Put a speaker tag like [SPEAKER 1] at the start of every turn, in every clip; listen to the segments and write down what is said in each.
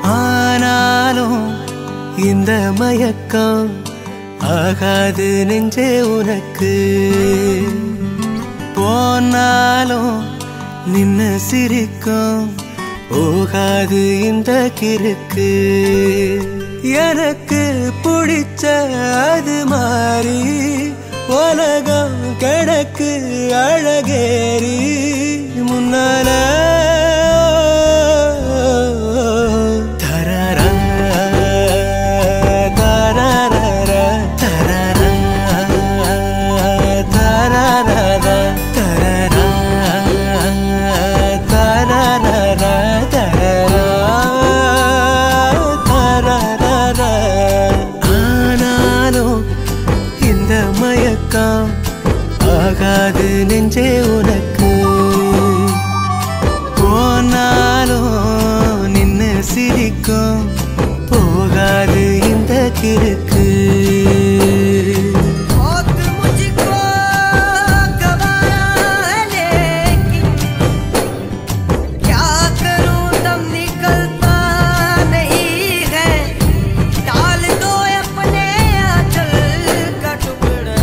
[SPEAKER 1] ஆனாலும் இந்த மயக்கம் ஆகாது நெஞ்சே உனக்கு போனாலும் நின்ன சிரிக்கும் போகாது இந்த கிறுக்கு எனக்கு பிடிச்ச அது மாறி உலகம் கிடக்கு அழகேறி முன்னால தரரா, தரரரா, தரரா, தரரரா, தரரா, தரரரா, தரரா, தரரரா. ஆனாலும் இந்த மயக்கம் ஆகாது நெஞ்சே உனக்கு போனாலும் நின்னு சிரிக்கும் போகாது இந்த கிறுக்கு
[SPEAKER 2] बहुत मुझको गवाया है लेकिन क्या करूं दम निकलता नहीं है डाल दो अपने आंचल का टुकड़ा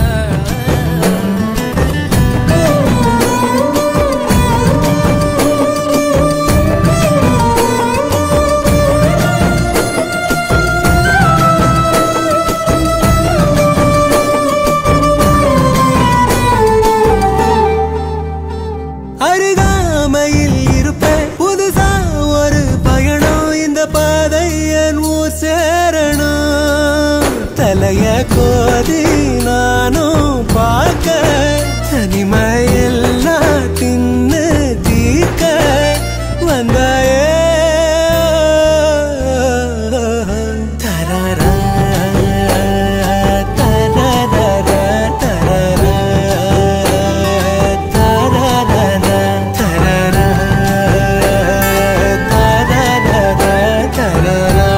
[SPEAKER 1] அருகாமையில் இருப்பேன் புதுசா ஒரு பயணம் இந்த பாதை என் ஊர் சேரணும் தலைய கோதி நானும் பார்க்க தனிமையெல்லாம் தின்னு தீர்க்க வந்தாயே தரரா தரரரா தரரா தரரரா தரரா தரரரா தரரா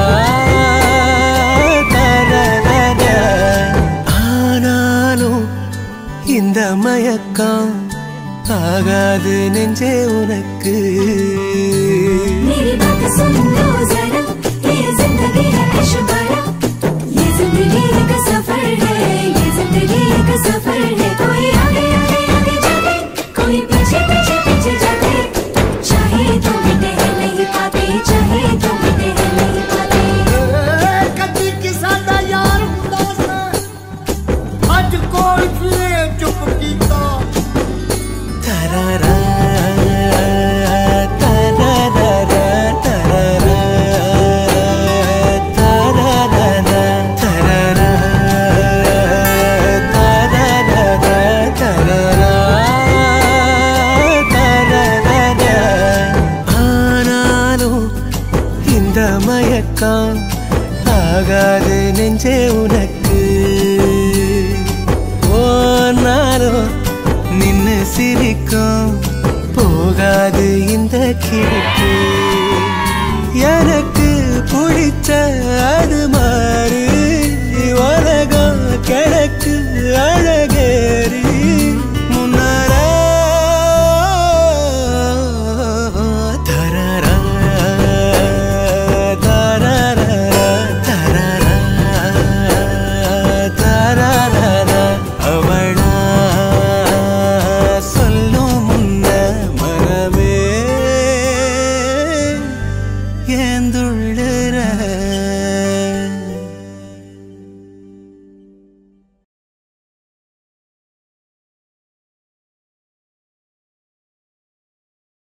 [SPEAKER 1] தரரரா ஆனாலும் இந்த மயக்கம் ஆகாது நெஞ்சே உனக்கு
[SPEAKER 3] मेरी बात सुन लो जरा ये जिंदगी है ऐशबारा ये जिंदगी एक सफर है ये जिंदगी एक सफर है कोई आगे आगे आगे जाते कोई पीछे पीछे पीछे जाते चाहे तो मिटे हैं नहीं पाते चाहे तो मिटे हैं नहीं पाते
[SPEAKER 4] ਕਦੀ ਕਿਸਾ ਦਾ ਯਾਰ ਹੁੰਦਾ ਸਾਂ ਅੱਜ ਕੋਈ ਫਿਰੇ ਚੁੱਪ ਕੀਤਾ
[SPEAKER 1] தரரா தரரரா தரரா தரரரா தரரா தரரரா தரரா தரரரா ஆனாலும் இந்த மயக்கம் ஆகாது நெஞ்சே உனக்கு போனாலும் நின்னு சிரிக்கும் போகாது இந்த கிழக்கு